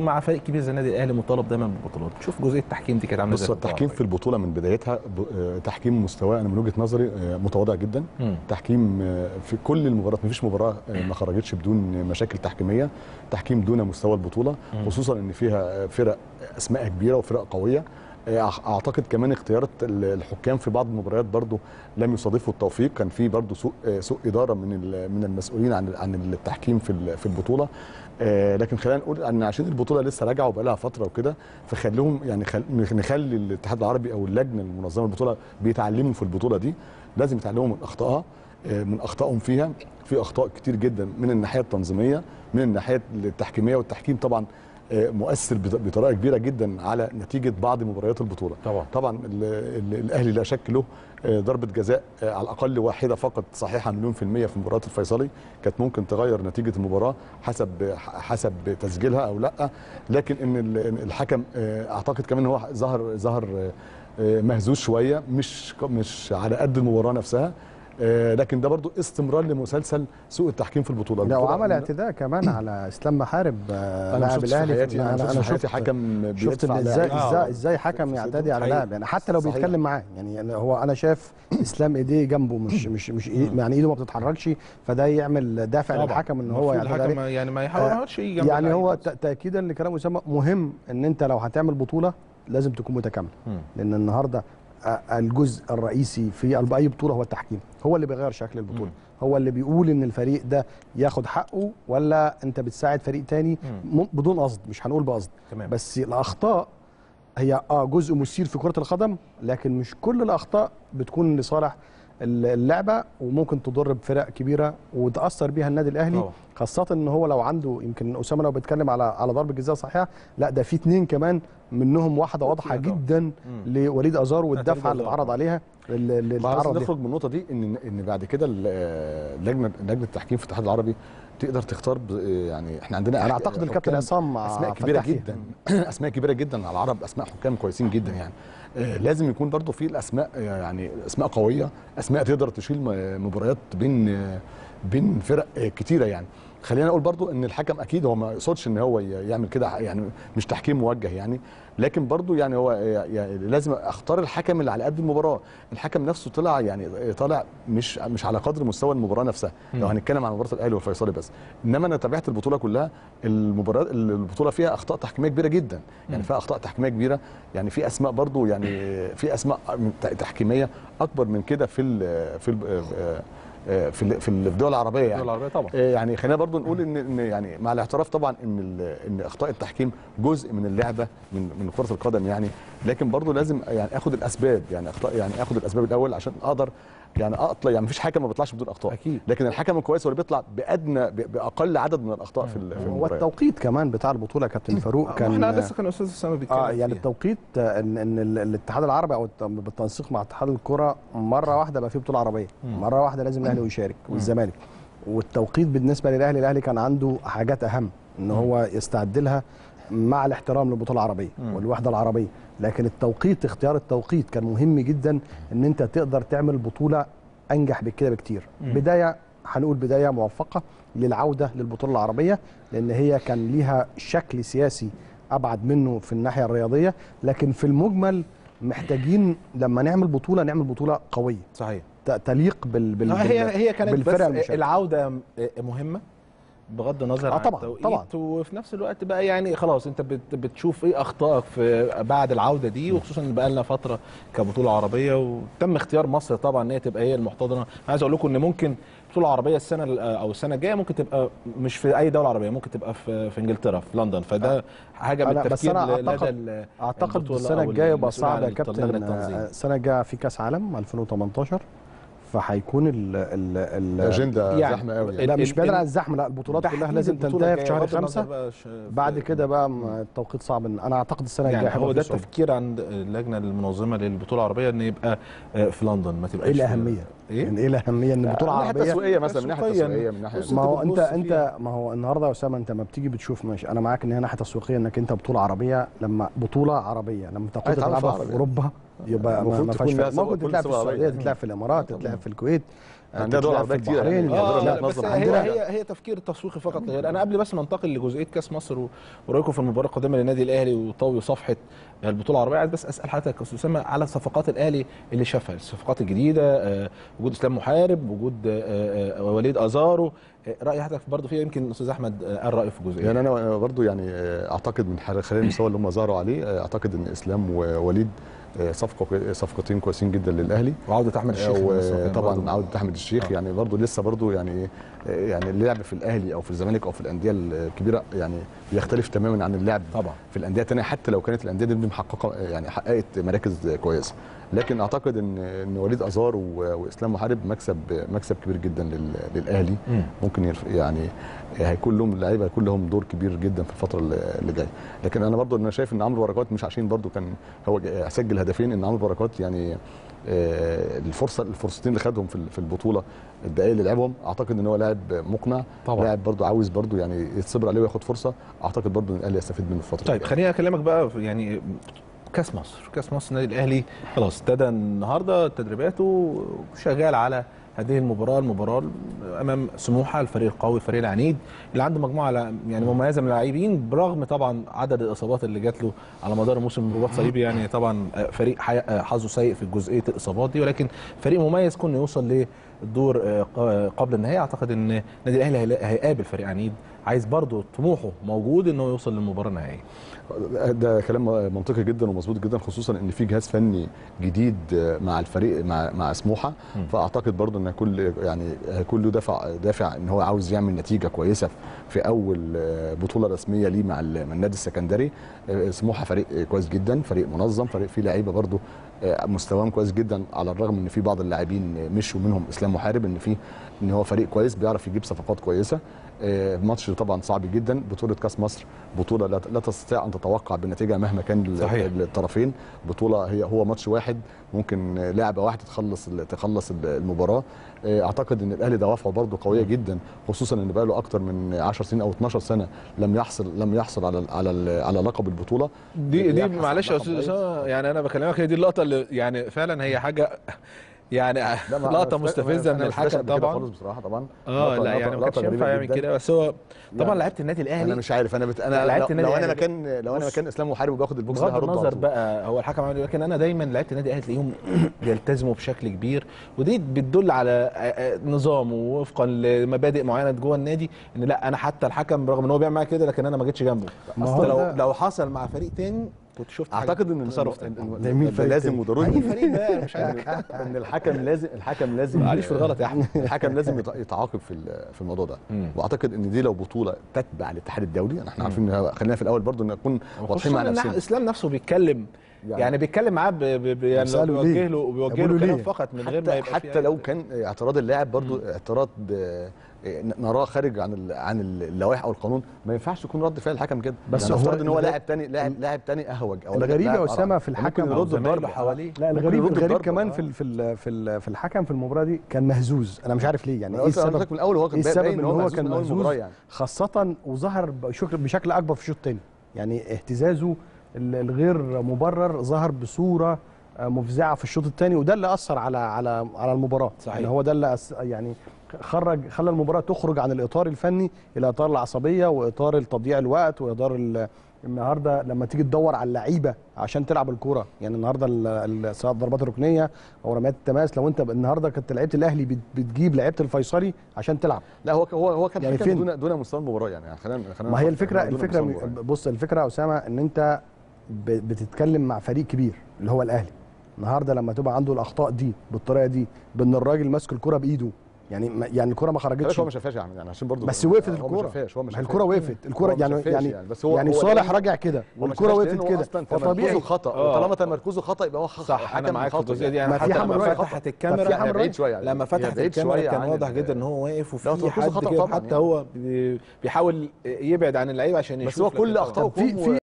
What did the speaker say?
يكون مع فريق كبير زي النادي الاهلي مطالب دايما بالبطولات شوف جزئيه التحكيم دي كانت عامله بص ازاي هو في التحكيم في البطوله من بدايتها ب- آه، تحكيم مستواه انا من وجهه نظري آه، متواضع جدا مم. تحكيم آه، في كل المباريات مفيش مباراه آه، ما خرجتش بدون مشاكل تحكيميه تحكيم دون مستوى البطوله خصوصا ان فيها آه، فرق اسماء كبيره وفرق قويه آه، أع- اعتقد كمان اختيارات ال- الحكام في بعض المباريات برضو لم يصادفوا التوفيق كان في برضو سوء آه، سوء اداره من ال- من المسؤولين عن عن التحكيم في ال- في البطوله آه، لكن خلينا نقول ان عشان البطوله لسه راجعه وبقى لها فتره وكده فخليهم يعني خل... نخلي الاتحاد العربي او اللجنه المنظمه البطوله بيتعلموا في البطوله دي لازم يتعلموا من اخطائها آه، من اخطائهم فيها في اخطاء كتير جدا من الناحيه التنظيميه من الناحيه التحكيميه والتحكيم طبعا آه، مؤثر بط- بطريقه كبيره جدا على نتيجه بعض مباريات البطوله طبعا. طبعا ال- ال- الاهلي لا شك له آه، ضربه جزاء آه، على الاقل واحده فقط صحيحه مليون في الميه في مباراه الفيصلي كانت ممكن تغير نتيجه المباراه حسب حسب تسجيلها او لا لكن ان ال- الحكم آه، اعتقد كمان هو ظهر ظهر آه، آه، مهزوز شويه مش مش على قد المباراه نفسها آه، لكن ده برضو استمرار لمسلسل سوء التحكيم في البطوله لا البطولة- وعمل اعتداء كمان على اسلام محارب آه، انا ما لاعب شفتش في الاهلي حياتي انا ما شفتش في حياتي حكم شفت بيدفع ان ازاي لاعب. ازاي ازاي حكم في يعتدي صدره. على حقيقي. لاعب يعني حتى لو صحيح. بيتكلم معاه يعني أنا- هو انا شايف اسلام ايديه جنبه مش مش مش إيه يعني ايده ما بتتحركش فده يعمل دافع طبعاً. للحكم ان هو المفروض يعتدي الحكم عليه يعني ما يحاول ما يحاولش يجي جنب يعني هو اللعيب. ت- تاكيدا لكلام اسامه مهم ان انت لو هتعمل بطوله لازم تكون متكامله مم. لان النهارده آه، الجزء الرئيسي في اي بطوله هو التحكيم هو اللي بيغير شكل البطوله هو اللي بيقول ان الفريق ده ياخد حقه ولا انت بتساعد فريق تاني م- بدون قصد مش هنقول بقصد تمام. بس الاخطاء هي اه جزء مثير في كره القدم لكن مش كل الاخطاء بتكون لصالح ال- اللعبه وممكن تضر بفرق كبيره وتاثر بيها النادي الاهلي طبعا. خاصه ان هو لو عنده يمكن اسامه لو بيتكلم على على ضربه جزاء صحيحه لا ده في اتنين كمان منهم واحده واضحه طبعا. جدا لوليد ازار والدفعه اللي أزار. اتعرض عليها اللي اللي ما عايزين اتعرض ليها. نخرج من النقطه دي ان ان بعد كده ال- آه، لجنه لجنه التحكيم في الاتحاد العربي تقدر تختار ب- يعني احنا عندنا انا أح- اعتقد الكابتن حكام عصام اسماء كبيره فتح فيها. جدا اسماء كبيره جدا على العرب اسماء حكام كويسين جدا يعني آه، لازم يكون برضو في الاسماء آه، يعني اسماء قويه اسماء تقدر تشيل م- مباريات بين آه، بين فرق آه، كتيره يعني خلينا نقول برضو ان الحكم اكيد هو ما يقصدش ان هو ي- يعمل كده يعني مش تحكيم موجه يعني لكن برضو يعني هو يعني لازم اختار الحكم اللي على قد المباراه الحكم نفسه طلع يعني طالع مش مش على قدر مستوى المباراه نفسها لو هنتكلم عن مباراه الاهلي والفيصلي بس انما انا تابعت البطوله كلها المباراه البطوله فيها اخطاء تحكيميه كبيره جدا يعني فيها اخطاء تحكيميه كبيره يعني في اسماء برضو يعني في اسماء من- تحكيميه اكبر من كده في ال في ال في ال- في الدول العربيه يعني الدول العربية طبعا. آه، يعني خلينا برضو نقول ان ان يعني مع الاعتراف طبعا ان ال- ان اخطاء التحكيم جزء من اللعبه من من كره القدم يعني لكن برضو لازم يعني اخد الاسباب يعني اخطاء يعني اخد الاسباب الاول عشان اقدر يعني اطلع يعني مفيش حكم ما بيطلعش بدون اخطاء أكيد. لكن الحكم الكويس هو اللي بيطلع بادنى ب- باقل عدد من الاخطاء في ال- في المباريات والتوقيت كمان بتاع البطوله يا كابتن فاروق كان احنا لسه كان استاذ اسامه بيتكلم اه يعني فيها. التوقيت آه، ان ان ال- الاتحاد العربي او الت- بالتنسيق مع اتحاد الكره مره واحده بقى في بطوله عربيه مره واحده لازم الاهلي يشارك والزمالك والتوقيت بالنسبه للاهلي الاهلي كان عنده حاجات اهم ان هو يستعد لها مع الاحترام للبطوله العربيه والوحده العربيه لكن التوقيت اختيار التوقيت كان مهم جدا ان انت تقدر تعمل بطوله انجح بكده بكتير بدايه هنقول بدايه موفقه للعوده للبطوله العربيه لان هي كان ليها شكل سياسي ابعد منه في الناحيه الرياضيه لكن في المجمل محتاجين لما نعمل بطوله نعمل بطوله قويه صحيح ت- تليق بال, بال... لا، هي بال- هي كانت بالفرق بس المشاركة. العوده م- مهمه بغض النظر آه عن طبعاً، التوقيت طبعاً. وفي نفس الوقت بقى يعني خلاص انت بت بتشوف ايه اخطائك في بعد العوده دي وخصوصا ان بقى لنا فتره كبطوله عربيه وتم اختيار مصر طبعا ان هي تبقى هي المحتضنه أنا عايز اقول لكم ان ممكن بطوله عربيه السنه ال- او السنه الجايه ممكن تبقى مش في اي دوله عربيه ممكن تبقى في في انجلترا في لندن فده حاجه من أنا- بس التفكير أنا لدى أعتقد- ال- اعتقد البطولة السنه أو الجايه يبقى المسؤول صعب عن يا كابتن لجنة التنظيم. آه، السنه الجايه في كاس عالم 2018 فهيكون ال ال ال الاجنده يعني زحمه قوي يعني. لا مش ال- بعيد ال- عن الزحمه لا البطولات كلها تحديد لازم البطولة تنتهي في الجاية شهر بغض النظر خمسة بقى ش- بعد في- كده بقى م- التوقيت صعب إن- انا اعتقد السنه الجايه يعني هو هيبقى ده في صعوبة. التفكير عند اللجنه المنظمه للبطوله العربيه ان يبقى آه، في لندن ما تبقاش ايه في- الاهميه؟ ايه؟ يعني ايه الاهميه ان البطوله من ناحيه عربيه تسويقيه مثلا من ناحيه تسويقياً. تسويقيه من ناحيه بص، ما هو أنت انت بتبص انت فيها. ما هو النهارده يا اسامه انت لما بتيجي بتشوف ماشي انا معاك ان هي ناحيه تسويقيه انك انت بطوله عربيه لما بطوله عربيه لما تاخدها تعرف تلعبها عربي. في اوروبا يبقى ما المفروض ما تكون فيهاش لها فرق. ممكن سبب كل تتلعب في سبب السعوديه عربية. تتلعب في الامارات تتلعب في الكويت عندنا دول تتلعب في عربيه كتير البحرين، يعني اه عندنا لا بس بتنظم هي عندنا هي هي تفكير تسويقي فقط لا غير انا قبل بس ما انتقل لجزئيه كاس مصر و- ورايكم في المباراه القادمه للنادي الاهلي وطوي صفحه البطوله العربيه عايز بس اسال حضرتك يا استاذ اسامه على صفقات الاهلي اللي شافها الصفقات الجديده آه، وجود اسلام محارب وجود آه، آه، وليد ازارو آه، راي حضرتك برضه فيها يمكن الاستاذ احمد آه، قال رايه في الجزئيه يعني انا برضو يعني اعتقد من حر- خلال المستوى اللي هم ظهروا عليه اعتقد ان اسلام ووليد صفقه كوي- صفقتين كويسين جدا للاهلي وعوده احمد الشيخ وطبعا برضه. عوده احمد الشيخ آه. يعني برضو لسه برضو يعني يعني اللعب في الاهلي او في الزمالك او في الانديه الكبيره يعني بيختلف تماما عن اللعب طبعا في الانديه الثانيه حتى لو كانت الانديه دي محققه يعني حققت مراكز كويسه لكن اعتقد ان ان وليد ازار و- واسلام محارب مكسب مكسب كبير جدا لل- للاهلي مم. ممكن يرف- يعني هيكون لهم اللعيبه هيكون لهم دور كبير جدا في الفتره اللي اللي جايه لكن انا برضو انا شايف ان عمرو بركات مش عشان برضو كان هو ج- سجل هدفين ان عمرو بركات يعني آه، الفرصه الفرصتين اللي خدهم في ال- في البطوله الدقائق اللي لعبهم اعتقد ان هو لاعب مقنع طبعا. لاعب برضو عاوز برضو يعني يتصبر عليه وياخد فرصه اعتقد برضو ان الاهلي يستفيد منه في الفتره طيب الجاية. خليني اكلمك بقى في يعني كاس مصر كاس مصر النادي الاهلي خلاص ابتدى النهارده تدريباته شغال على هذه المباراه المباراه امام سموحه الفريق القوي الفريق العنيد اللي عنده مجموعه لا- يعني مميزه من اللاعبين برغم طبعا عدد الاصابات اللي جات له على مدار الموسم رباط صليبي يعني طبعا فريق حي- حظه سيء في جزئيه الاصابات دي ولكن فريق مميز كونه يوصل للدور آه، ق- قبل النهائي اعتقد ان النادي الاهلي هيلا- هيقابل فريق عنيد عايز برضه طموحه موجود انه يوصل للمباراه النهائيه ده كلام منطقي جدا ومظبوط جدا خصوصا ان في جهاز فني جديد مع الفريق مع مع سموحه مم. فاعتقد برضو ان كل يعني هيكون له دافع دافع ان هو عاوز يعمل نتيجه كويسه في اول بطوله رسميه ليه مع ال- مع النادي السكندري سموحه فريق كويس جدا فريق منظم فريق فيه لعيبه برضو مستواهم كويس جدا على الرغم ان في بعض اللاعبين مشوا منهم اسلام محارب ان في ان هو فريق كويس بيعرف يجيب صفقات كويسه آه، ماتش طبعا صعب جدا بطوله كاس مصر بطوله لا لا تستطيع ان تتوقع بالنتيجه مهما كان ال- صحيح. الطرفين بطوله هي هو ماتش واحد ممكن آه، لعبه واحده تخلص ال- تخلص ال- المباراه آه، اعتقد ان الاهلي دوافعه برضه قويه جدا خصوصا ان بقى له اكتر من 10 سنين او 12 سنه لم يحصل لم يحصل على على ال- على لقب البطوله دي دي يبحث عن معلش يا لقب استاذ رئيس. اسامه يعني انا بكلمك هي دي اللقطه اللي يعني فعلا هي حاجه يعني لا، ما- لقطه ما- ما- مستفزه ما- من ما شفتهاش الحكم قبل كده طبعا خالص بصراحه طبعا اه لقطة- لا يعني لقطة- ما كانش لقطة ينفع غريبة يعمل جداً. كده بس هو طبعا يعني لعيبه النادي انا الاهلي مش عارف انا بت... لا، انا لعيبة لو, النادي لو انا الأهلي مكان لو انا بص. مكان اسلام محارب وباخد البوكس ده بغض هرد على النظر طول. بقى هو الحكم عمل إيه، لكن انا دايما لعيبه النادي الاهلي تلاقيهم بيلتزموا بشكل كبير ودي بتدل على آه، آه، نظام ووفقا لمبادئ معينه جوه النادي ان لا انا حتى الحكم برغم ان هو بيعمل معايا كده لكن انا ما جيتش جنبه ما أصل هو لو ده- لو حصل مع فريق تاني كنت شفت حاجة- اعتقد ان تصرف إن- تاني إن- ده مين إن فريق لازم تاني؟ وضروري اي فريق بقى مش عارف ان الحكم لازم الحكم لازم معلش في الغلط يا احمد الحكم لازم يتع- يتعاقب في ال- في الموضوع ده مم. واعتقد ان دي لو بطوله تتبع الاتحاد الدولي احنا عارفين إن هو- خلينا في الاول برضو ان نكون واضحين مع خصوصا ان نفسنا اسلام نفسه بيتكلم يعني- يعني, بيتكلم معاه ب- ب- ب- يعني بيسأله بيوجه ليه؟ له وبيوجه بيقولوا له كلام ليه؟ فقط من غير ما حتى, يبقى في حتى أي- لو كان اعتراض اللاعب برضو اعتراض آه، نراه خارج عن ال- عن اللوائح او القانون ما ينفعش يكون رد فعل الحكم كده بس يعني هو نفترض ان هو الغ- لاعب تاني لاعب لاعب تاني اهوج او الغريب يا لاعب أسامة أرعب. في الحكم ممكن أو يرد زمايله الضرب حواليه. لا ممكن الغريب يرد الغريب الضرب. كمان آه. في ال- في ال- في ال- في الحكم في المباراه دي كان مهزوز انا مش عارف ليه يعني انا ايه قلت السبب لحضرتك من الاول هو ايه كان السبب باين ان هو مهزوز كان من أول المباراة مهزوز يعني خاصه وظهر بشكل بشكل اكبر في الشوط الثاني يعني اهتزازه ال- الغير مبرر ظهر بصوره آه، مفزعه في الشوط الثاني وده اللي اثر على على على المباراه صحيح. يعني هو ده اللي أس يعني خرج خلى المباراه تخرج عن الاطار الفني الى اطار العصبيه واطار تضييع الوقت واطار ال- النهارده لما تيجي تدور على اللعيبه عشان تلعب الكوره يعني النهارده ال- ال- سواء الضربات الركنيه او رميات التماس لو انت ب- النهارده كنت لعيبه الاهلي بت- بتجيب لعيبه الفيصلي عشان تلعب لا هو هو هو كان يعني يعني فين؟ دون دون مستوى المباراه يعني خلينا خلينا ما هي نفكر. الفكره دون الفكره مستوى المباراة. بص الفكره يا اسامه ان انت ب- بتتكلم مع فريق كبير اللي هو الاهلي النهارده لما تبقى عنده الاخطاء دي بالطريقه دي بان الراجل ماسك الكره بايده يعني ما- يعني الكره ما بس خرجتش هو ما شافهاش يعني يعني عشان برضه بس وقفت هو ما الكوره شافهاش هو ما ما شافهاش الكوره وقفت الكوره هو ما يعني شافهاش يعني يعني، بس هو- يعني هو صالح لأن- راجع كده هو ما والكوره شافهاش وقفت لأنه كده اصلا فطبيعي تمركزه خطا آه. وطالما تمركزه خطا يبقى هو خ- صح انا حكم معاك في خاطئ الجزئيه يعني. دي ما انا في حتى حمل لما رايح فتحت طب في الكاميرا حمل بعيد رايح شويه يعني. لما هي فتحت بعيد الكاميرا شوية كان عن واضح ال- جدا ان هو واقف لا، وفي تركيزه حد خطأ كده طبعاً حتى يعني. هو بي- بيحاول يبعد عن اللعيبه عشان بس يشوف هو لكن كل طبعاً. اخطائه في- في